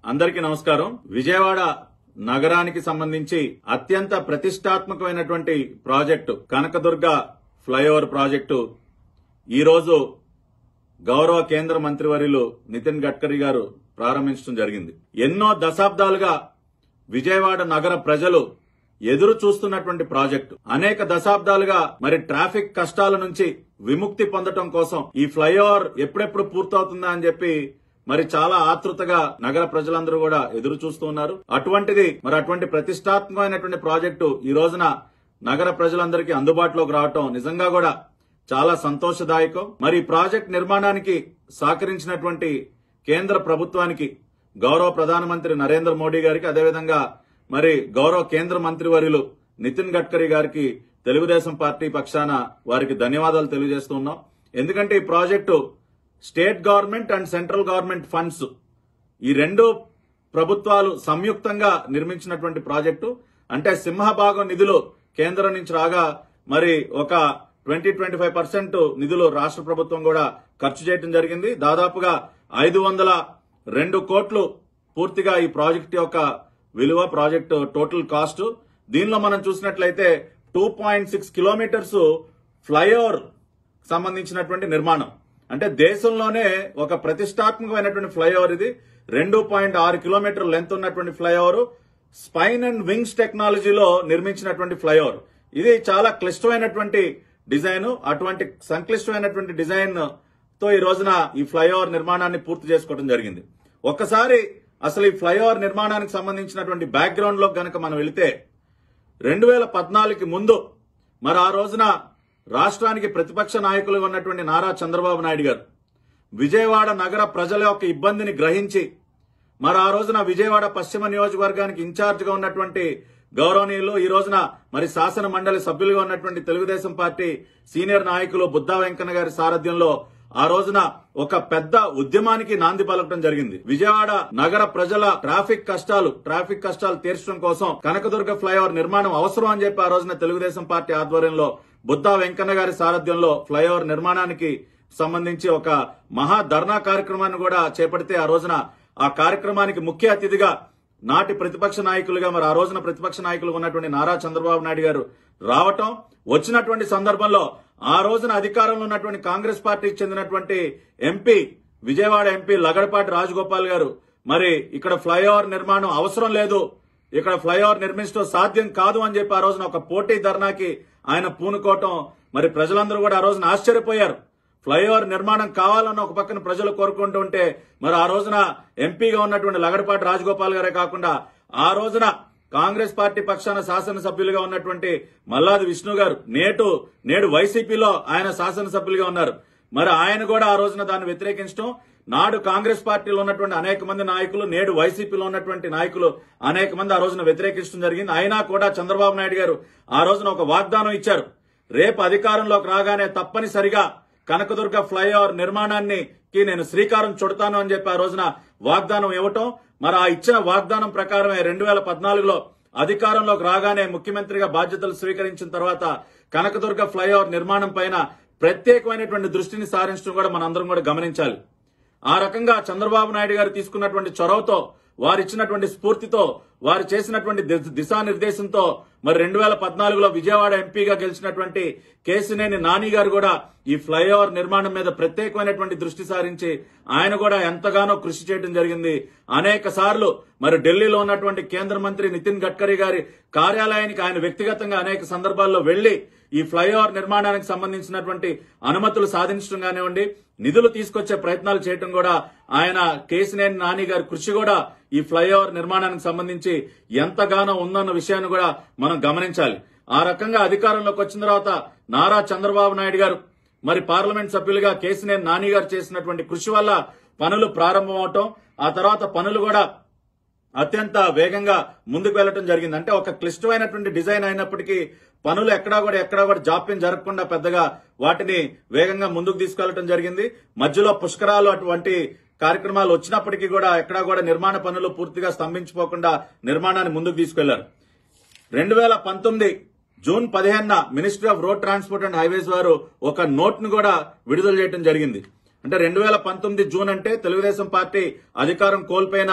అందరికీ నమస్కారం విజయవాడ నగరానికి సంబంధించి అత్యంత ప్రతిష్టాత్మకమైనటువంటి ప్రాజెక్టు కనకదుర్గ ఫ్లైఓవర్ ప్రాజెక్టు ఈరోజు గౌరవ కేంద్ర మంత్రివర్యులు నితిన్ గడ్కరీ గారు ప్రారంభించడం జరిగింది ఎన్నో దశాబ్దాలుగా విజయవాడ నగర ప్రజలు ఎదురు చూస్తున్నటువంటి ప్రాజెక్టు అనేక దశాబ్దాలుగా మరి ట్రాఫిక్ కష్టాల నుంచి విముక్తి పొందటం కోసం ఈ ఫ్లైఓవర్ ఎప్పుడెప్పుడు పూర్తవుతుందా అని చెప్పి మరి చాలా ఆతృతగా నగర ప్రజలందరూ కూడా ఎదురు చూస్తూ ఉన్నారు అటువంటిది మరి అటువంటి ప్రతిష్టాత్మకమైనటువంటి ప్రాజెక్టు ఈ రోజున నగర ప్రజలందరికీ అందుబాటులోకి రావటం నిజంగా కూడా చాలా సంతోషదాయకం మరి ఈ ప్రాజెక్ట్ నిర్మాణానికి సహకరించినటువంటి కేంద్ర ప్రభుత్వానికి గౌరవ ప్రధానమంత్రి నరేంద్ర మోడీ గారికి అదేవిధంగా మరి గౌరవ కేంద్ర మంత్రివర్యులు నితిన్ గడ్కరీ గారికి తెలుగుదేశం పార్టీ పక్షాన వారికి ధన్యవాదాలు తెలియజేస్తున్నాం ఎందుకంటే ఈ project state government and central government funds ఈ రెండు ప్రభుత్వాలు సంయుక్తంగా నిర్మించినటువంటి ప్రాజెక్టు అంటే సింహభాగం నిధులు కేంద్రం నుంచి రాగా మరి ఒక ట్వంటీ ట్వంటీ ఫైవ్ పర్సెంట్ నిధులు రాష్ట్ర ప్రభుత్వం కూడా ఖర్చు చేయడం జరిగింది దాదాపుగా ఐదు వందల రెండు కోట్లు పూర్తిగా ఈ ప్రాజెక్ట్ యొక్క విలువ ప్రాజెక్టు టోటల్ కాస్ట్ దీనిలో మనం చూసినట్లయితే two point six kilometres flyover సంబంధించినటువంటి నిర్మాణం అంటే దేశంలోనే ఒక ప్రతిష్టాత్మకమైనటువంటి ఫ్లైఓవర్ ఇది రెండు పాయింట్ ఆరు కిలోమీటర్ లెంత్ ఉన్నటువంటి ఫ్లైఓవర్ స్పైన్ అండ్ వింగ్స్ టెక్నాలజీలో నిర్మించినటువంటి ఫ్లైఓవర్ ఇది చాలా క్లిష్టమైనటువంటి డిజైన్ అటువంటి సంక్లిష్టమైనటువంటి డిజైన్ తో ఈ రోజున ఈ ఫ్లైఓవర్ నిర్మాణాన్ని పూర్తి చేసుకోవడం జరిగింది ఒక్కసారి అసలు ఈ ఫ్లైఓవర్ నిర్మాణానికి సంబంధించినటువంటి బ్యాక్గ్రౌండ్ లో గనక మనం వెళితే రెండు వేల పద్నాలుగుకి ముందు మరి ఆ రోజున రాష్ట్రానికి ప్రతిపక్ష నాయకులుగా ఉన్నటువంటి నారా చంద్రబాబు నాయుడు గారు విజయవాడ నగర ప్రజల యొక్క ఇబ్బందిని గ్రహించి మరి ఆ రోజున విజయవాడ పశ్చిమ నియోజకవర్గానికి ఇన్ఛార్జ్ గా ఉన్నటువంటి గౌరవనీయులు ఈ రోజున మరి శాసన మండలి సభ్యులుగా ఉన్నటువంటి తెలుగుదేశం పార్టీ సీనియర్ నాయకులు బుద్ధా వెంకన్న గారి సారథ్యంలో ఆ రోజున ఒక పెద్ద ఉద్యమానికి నాంది పలకడం జరిగింది విజయవాడ నగర ప్రజల ట్రాఫిక్ కష్టాలు ట్రాఫిక్ కష్టాలు తీర్చడం కోసం కనకదుర్గ ఫ్లైఓవర్ నిర్మాణం అవసరం అని చెప్పి ఆ రోజున తెలుగుదేశం పార్టీ ఆధ్వర్యంలో బుద్ధా వెంకన్న గారి సారథ్యంలో ఫ్లైఓవర్ నిర్మాణానికి సంబంధించి ఒక మహా ధర్నా కార్యక్రమాన్ని కూడా చేపడితే ఆ రోజున ఆ కార్యక్రమానికి ముఖ్య అతిథిగా నాటి ప్రతిపక్ష నాయకులుగా మరి ఆ రోజున ప్రతిపక్ష నాయకులుగా ఉన్నటువంటి నారా చంద్రబాబు నాయుడు గారు రావటం వచ్చినటువంటి సందర్భంలో ఆ రోజున అధికారంలో ఉన్నటువంటి కాంగ్రెస్ పార్టీకి చెందినటువంటి ఎంపీ విజయవాడ ఎంపీ లగడపాటి రాజగోపాల్ గారు మరి ఇక్కడ ఫ్లైఓవర్ నిర్మాణం అవసరం లేదు ఇక్కడ ఫ్లైఓవర్ నిర్మించడం సాధ్యం కాదు అని చెప్పి ఆ రోజున ఒక పోటీ ధర్నాకి ఆయన పూనుకోవటం మరి ప్రజలందరూ కూడా ఆ రోజున ఆశ్చర్యపోయారు ఫ్లైఓవర్ నిర్మాణం కావాలన్న ఒక పక్కన ప్రజలు కోరుకుంటూ ఉంటే మరి ఆ రోజున ఎంపీగా ఉన్నటువంటి లగడపాటి రాజగోపాల్ గారే కాకుండా ఆ రోజున కాంగ్రెస్ పార్టీ పక్షాన శాసనసభ్యులుగా ఉన్నటువంటి మల్లాది విష్ణు గారు నేటు నేడు వైసీపీలో ఆయన శాసనసభ్యులుగా ఉన్నారు మరి ఆయన కూడా ఆ రోజున దాన్ని వ్యతిరేకించడం నాడు కాంగ్రెస్ పార్టీలో ఉన్నటువంటి అనేక మంది నాయకులు నేడు వైసీపీలో ఉన్నటువంటి నాయకులు అనేక మంది ఆ రోజున వ్యతిరేకించడం జరిగింది అయినా కూడా చంద్రబాబు నాయుడు గారు ఆ రోజున ఒక వాగ్దానం ఇచ్చారు రేపు అధికారంలోకి రాగానే తప్పనిసరిగా కనకదుర్గ ఫ్లైఓవర్ నిర్మాణాన్ని కి నేను శ్రీకారం చుడతాను అని చెప్పి ఆ రోజున వాగ్దానం ఇవ్వటం మరి ఆ ఇచ్చిన వాగ్దానం ప్రకారమే రెండు వేల పద్నాలుగులో అధికారంలోకి రాగానే ముఖ్యమంత్రిగా బాధ్యతలు స్వీకరించిన తర్వాత కనకదుర్గ ఫ్లైఓవర్ నిర్మాణం పైన ప్రత్యేకమైనటువంటి దృష్టిని సారించడం కూడా మనందరం కూడా గమనించాలి ఆ రకంగా చంద్రబాబు నాయుడు గారు తీసుకున్నటువంటి చొరవతో వారు ఇచ్చినటువంటి స్ఫూర్తితో వారు చేసినటువంటి దిశ- దిశానిర్దేశంతో మరి రెండు వేల పద్నాలుగులో విజయవాడ ఎంపీగా గెలిచినటువంటి కేసినేని నాని గారు కూడా ఈ ఫ్లైఓవర్ నిర్మాణం మీద ప్రత్యేకమైనటువంటి దృష్టి సారించి ఆయన కూడా ఎంతగానో కృషి చేయడం జరిగింది అనేక సార్లు మరి ఢిల్లీలో ఉన్నటువంటి కేంద్ర మంత్రి నితిన్ గడ్కరీ గారి కార్యాలయానికి ఆయన వ్యక్తిగతంగా అనేక సందర్భాల్లో వెళ్లి ఈ ఫ్లైఓవర్ నిర్మాణానికి సంబంధించినటువంటి అనుమతులు సాధించడం కానివ్వండి నిధులు తీసుకొచ్చే ప్రయత్నాలు చేయడం కూడా ఆయన కేసినేని నాని గారి కృషి కూడా ఈ ఫ్లైఓవర్ నిర్మాణానికి సంబంధించి ఎంతగానో ఉందన్న విషయాన్ని కూడా మనం గమనించాలి ఆ రకంగా అధికారంలోకి వచ్చిన తర్వాత నారా చంద్రబాబు నాయుడు గారు మరి పార్లమెంట్ సభ్యులుగా కేసినేని నాని గారు చేసినటువంటి కృషి వల్ల పనులు ప్రారంభమవటం ఆ తర్వాత పనులు కూడా అత్యంత వేగంగా ముందుకు వెళ్లటం జరిగింది అంటే ఒక క్లిష్టమైనటువంటి డిజైన్ అయినప్పటికీ పనులు ఎక్కడా కూడా ఎక్కడా కూడా జాప్యం జరగకుండా పెద్దగా వాటిని వేగంగా ముందుకు తీసుకెళ్లటం జరిగింది మధ్యలో పుష్కరాలు అటువంటి కార్యక్రమాలు వచ్చినప్పటికీ కూడా ఎక్కడా కూడా నిర్మాణ పనులు పూర్తిగా స్తంభించిపోకుండా నిర్మాణాన్ని ముందుకు తీసుకెళ్లారు రెండు వేల పంతొమ్మిది జూన్ పదిహేనున ministry of road transport and highways వారు ఒక నోట్ ను కూడా విడుదల చేయడం జరిగింది అంటే రెండు వేల పంతొమ్మిది జూన్ అంటే తెలుగుదేశం పార్టీ అధికారం కోల్పోయిన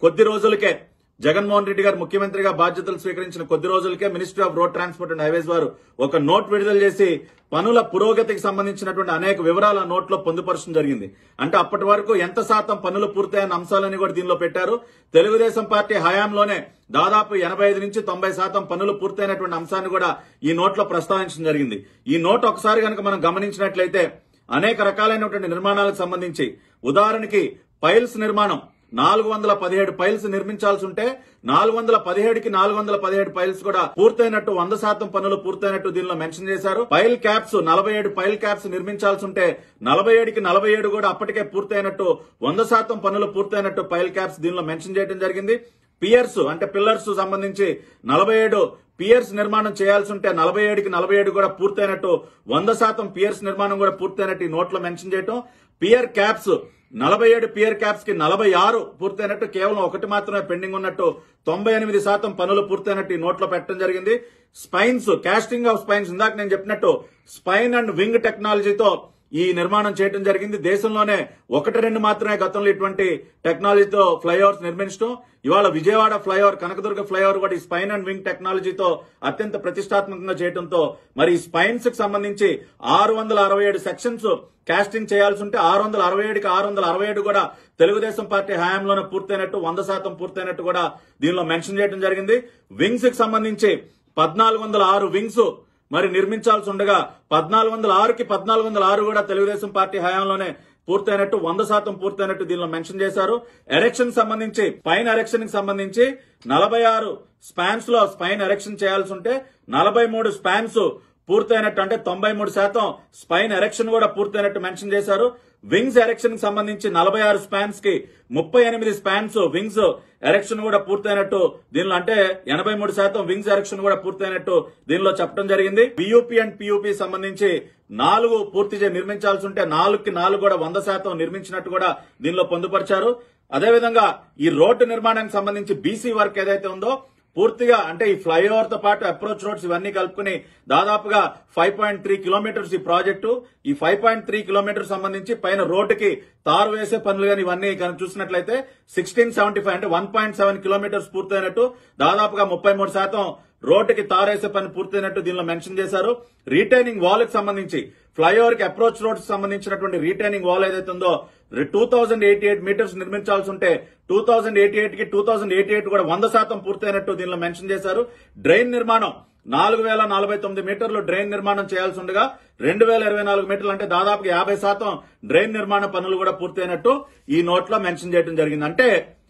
కొద్ది రోజులకే జగన్మోహన్ రెడ్డి గారు ముఖ్యమంత్రిగా బాధ్యతలు స్వీకరించిన కొద్ది రోజులకే ministry of road transport and highways వారు ఒక నోట్ విడుదల చేసి పనుల పురోగతికి సంబంధించినటువంటి అనేక వివరాలు ఆ నోట్లో పొందుపరచడం జరిగింది అంటే అప్పటి వరకు ఎంత శాతం పనులు పూర్తయిన అంశాలని కూడా దీనిలో పెట్టారు తెలుగుదేశం పార్టీ హయాంలోనే దాదాపు ఎనభై ఐదు నుంచి తొంభై శాతం పనులు పూర్తయినటువంటి అంశాన్ని కూడా ఈ నోట్లో ప్రస్తావించడం జరిగింది ఈ నోట్ ఒకసారి కనుక మనం గమనించినట్లయితే అనేక రకాలైనటువంటి నిర్మాణాలకు సంబంధించి ఉదాహరణకి పైల్స్ నిర్మాణం నాలుగు వందల పదిహేడు పైల్స్ నిర్మించాల్సి ఉంటే నాలుగు వందల పదిహేడుకి నాలుగు వందల పదిహేడు పైల్స్ కూడా పూర్తయినట్టు వంద శాతం పనులు పూర్తయినట్టు దీనిలో మెన్షన్ చేశారు పైల్ క్యాప్స్ నలభై ఏడు పైల్ క్యాప్స్ నిర్మించాల్సి ఉంటే నలభై ఏడుకి నలభై ఏడు కూడా అప్పటికే పూర్తయినట్టు వంద శాతం పనులు పూర్తయినట్టు పైల్ క్యాప్స్ దీనిలో మెన్షన్ చేయడం జరిగింది పియర్స్ అంటే పిల్లర్స్ సంబంధించి నలభై ఏడు పియర్స్ నిర్మాణం చేయాల్సి ఉంటే నలభై ఏడుకి నలభై ఏడు కూడా పూర్తయినట్టు వంద శాతం పియర్స్ నిర్మాణం కూడా పూర్తయినట్టు ఈ నోట్లో మెన్షన్ చేయటం పియర్ క్యాప్స్ నలభై ఏడు పియర్ క్యాప్స్ కి నలభై ఆరు పూర్తయినట్టు కేవలం ఒకటి మాత్రమే పెండింగ్ ఉన్నట్టు తొంభై ఎనిమిది శాతం పనులు పూర్తయినట్టు ఈ నోట్లో పెట్టడం జరిగింది స్పైన్స్ కాస్టింగ్ ఆఫ్ స్పైన్స్ ఇందాక నేను చెప్పినట్టు స్పైన్ అండ్ వింగ్ టెక్నాలజీతో ఈ నిర్మాణం చేయడం జరిగింది దేశంలోనే ఒకటి రెండు మాత్రమే గతంలో ఇటువంటి టెక్నాలజీతో ఫ్లైఓవర్స్ నిర్మించడం ఇవాళ విజయవాడ ఫ్లైఓవర్ కనకదుర్గ ఫ్లైఓవర్ కూడా ఈ స్పైన్ అండ్ వింగ్ టెక్నాలజీతో అత్యంత ప్రతిష్టాత్మకంగా చేయడంతో మరి ఈ స్పైన్స్ కి సంబంధించి ఆరు వందల అరవై ఏడు సెక్షన్స్ కాస్టింగ్ చేయాల్సి ఉంటే ఆరు వందల అరవై ఏడుకి ఆరు వందల అరవై ఏడు కూడా తెలుగుదేశం పార్టీ హయాంలోనే పూర్తయినట్టు వంద శాతం పూర్తయినట్టు కూడా దీనిలో మెన్షన్ చేయడం జరిగింది వింగ్స్ కి సంబంధించి పద్నాలుగు వందల ఆరు వింగ్స్ మరి నిర్మించాల్సి ఉండగా పద్నాలుగు వందల ఆరుకి పద్నాలుగు వందల ఆరు కూడా తెలుగుదేశం పార్టీ హయాంలోనే పూర్తయినట్టు వంద శాతం పూర్తయినట్టు దీనిలో మెన్షన్ చేశారు ఎరెక్షన్ సంబంధించి పైన ఎరెక్షన్ కి సంబంధించి నలభై ఆరు స్పాన్స్ లో స్పైన్ ఎరెక్షన్ చేయాల్సి ఉంటే నలభై మూడు స్పాన్స్ పూర్తయినట్టు అంటే తొంభై మూడు శాతం స్పైన్ ఎరెక్షన్ కూడా పూర్తయినట్టు మెన్షన్ చేశారు వింగ్స్ ఎరెక్షన్ కి సంబంధించి నలభై ఆరు స్పాన్స్ కి ముప్పై ఎనిమిది స్పాన్స్ వింగ్స్ ఎరెక్షన్ కూడా పూర్తయినట్టు దీనిలో అంటే ఎనభై మూడు శాతం వింగ్స్ ఎరెక్షన్ కూడా పూర్తయినట్టు దీనిలో చెప్పడం జరిగింది పియూపీ అండ్ పియూపీ సంబంధించి నాలుగు పూర్తి చే నిర్మించాల్సి ఉంటే నాలుగుకి నాలుగు కూడా వంద శాతం నిర్మించినట్టు కూడా దీనిలో పొందుపరిచారు అదేవిధంగా ఈ రోడ్డు నిర్మాణానికి సంబంధించి బీసీ వర్క్ ఏదైతే ఉందో పూర్తిగా అంటే ఈ ఫ్లైఓవర్ తో పాటు అప్రోచ్ రోడ్స్ ఇవన్నీ కలుపుకుని దాదాపుగా ఫైవ్ పాయింట్ త్రీ కిలోమీటర్స్ ఈ ప్రాజెక్టు ఈ ఫైవ్ పాయింట్ త్రీ కిలోమీటర్స్ సంబంధించి పైన రోడ్డుకి తారు వేసే పనులు కానీ ఇవన్నీ కనుక చూసినట్లయితే సిక్స్టీన్ సెవెంటీ ఫైవ్ అంటే వన్ పాయింట్ సెవెన్ కిలోమీటర్స్ పూర్తయినట్టు దాదాపుగా ముప్పై మూడు శాతం రోడ్డుకి తారేసే పని పూర్తయినట్టు దీనిలో మెన్షన్ చేశారు రీటైనింగ్ వాల్ కి సంబంధించి ఫ్లైఓవర్ కి అప్రోచ్ రోడ్స్ సంబంధించినటువంటి రీటైనింగ్ వాల్ ఏదైతే ఉందో two thousand eighty eight metres నిర్మించాల్సి ఉంటే టూ థౌసండ్ ఎయిటీ ఎయిట్ కి టూ థౌసండ్ ఎయిటీ ఎయిట్ కూడా వంద శాతం పూర్తయినట్టు దీనిలో మెన్షన్ చేశారు డ్రైన్ నిర్మాణం నాలుగు వేల నలభై తొమ్మిది మీటర్లు డ్రైన్ నిర్మాణం చేయాల్సి ఉండగా రెండు వేల ఇరవై నాలుగు మీటర్లు అంటే దాదాపు యాభై శాతం డ్రైన్ నిర్మాణ పనులు కూడా పూర్తయినట్టు ఈ నోట్లో మెన్షన్ చేయడం జరిగింది అంటే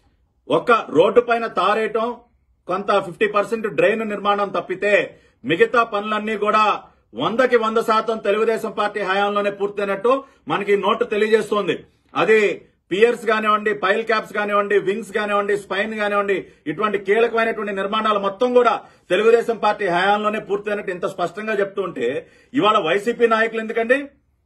ఒక రోడ్డు పైన తారేయటం కొంత ఫిఫ్టీ పర్సెంట్ డ్రైన్ నిర్మాణం తప్పితే మిగతా పనులన్నీ కూడా వందకి వంద శాతం తెలుగుదేశం పార్టీ హయాంలోనే పూర్తయినట్టు మనకి ఈ నోటు తెలియజేస్తోంది అది పియర్స్ కానివ్వండి పైల్ క్యాప్స్ కానివ్వండి వింగ్స్ కానివ్వండి స్పైన్ కానివ్వండి ఇటువంటి కీలకమైనటువంటి నిర్మాణాలు మొత్తం కూడా తెలుగుదేశం పార్టీ హయాంలోనే పూర్తయినట్టు ఇంత స్పష్టంగా చెప్తూ ఉంటే ఇవాళ వైసీపీ నాయకులు ఎందుకండి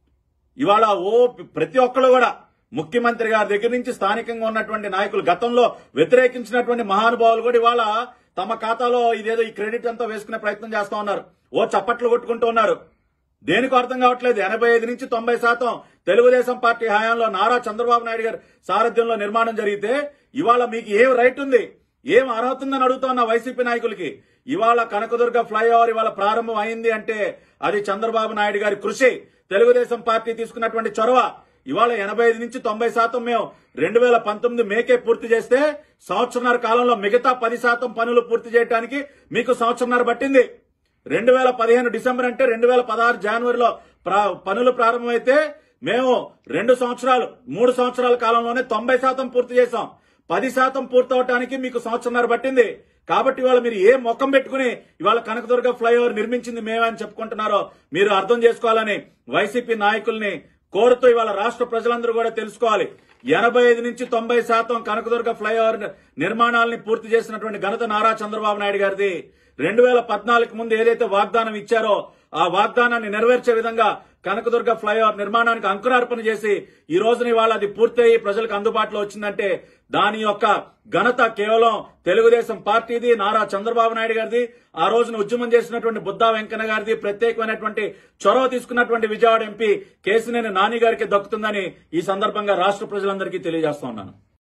ఇవాళ ఓ ప్రతి ఒక్కరు కూడా ముఖ్యమంత్రి గారి దగ్గర నుంచి స్థానికంగా ఉన్నటువంటి నాయకులు గతంలో వ్యతిరేకించినటువంటి మహానుభావులు కూడా ఇవాళ తమ ఖాతాలో ఇదేదో ఈ క్రెడిట్ అంతా వేసుకునే ప్రయత్నం చేస్తా ఉన్నారు ఓ చప్పట్లు కొట్టుకుంటూ ఉన్నారు దేనికి అర్థం కావట్లేదు ఎనభై ఐదు నుంచి తొంభై శాతం తెలుగుదేశం పార్టీ హయాంలో నారా చంద్రబాబు నాయుడు గారి సారథ్యంలో నిర్మాణం జరిగితే ఇవాళ మీకు ఏం రైట్ ఉంది ఏం అర్హత ఉందని అడుగుతున్న వైసీపీ నాయకులకి ఇవాళ కనకదుర్గ ఫ్లైఓవర్ ఇవాళ ప్రారంభం అయింది అంటే అది చంద్రబాబు నాయుడు గారి కృషి తెలుగుదేశం పార్టీ తీసుకున్నటువంటి చొరవ ఇవాళ ఎనభై ఐదు నుంచి తొంభై శాతం మేము రెండు వేల పంతొమ్మిది మేకే పూర్తి చేస్తే సంవత్సరన్నర కాలంలో మిగతా పది శాతం పనులు పూర్తి చేయడానికి మీకు సంవత్సరన్నర పట్టింది రెండు వేల పదిహేను డిసెంబర్ అంటే రెండు వేల పదహారు జనవరిలో ప్రా- పనులు ప్రారంభమైతే మేము రెండు సంవత్సరాలు మూడు సంవత్సరాల కాలంలోనే తొంభై శాతం పూర్తి చేశాం పది శాతం పూర్తవటానికి మీకు సంవత్సరన్నర పట్టింది కాబట్టి ఇవాళ మీరు ఏ మొక్కం పెట్టుకుని ఇవాళ కనకదుర్గ ఫ్లైఓవర్ నిర్మించింది మేమే అని చెప్పుకుంటున్నారో మీరు అర్థం చేసుకోవాలని వైసీపీ నాయకుల్ని కోరుతూ ఇవాళ రాష్ట్ర ప్రజలందరూ కూడా తెలుసుకోవాలి ఎనభై ఐదు నుంచి తొంభై శాతం కనకదుర్గ ఫ్లైఓవర్ నిర్మాణాలని పూర్తి చేసినటువంటి ఘనత నారా చంద్రబాబు నాయుడు గారిది రెండు వేల పద్నాలుగు ముందు ఏదైతే వాగ్దానం ఇచ్చారో ఆ వాగ్దానాన్ని నెరవేర్చే విధంగా కనకదుర్గ ఫ్లైఓవర్ నిర్మాణానికి అంకురార్పణ చేసి ఈ రోజున ఇవాళ అది పూర్తయి ప్రజలకు అందుబాటులో వచ్చిందంటే దాని యొక్క ఘనత కేవలం తెలుగుదేశం పార్టీది నారా చంద్రబాబు నాయుడు గారిది ఆ రోజున ఉద్యమం చేసినటువంటి బుద్దా వెంకన్న గారిది ప్రత్యేకమైనటువంటి చొరవ తీసుకున్నటువంటి విజయవాడ ఎంపీ కేసినేని నాని గారికి దక్కుతుందని ఈ సందర్భంగా రాష్ట్ర ప్రజలందరికీ తెలియజేస్తా ఉన్నాను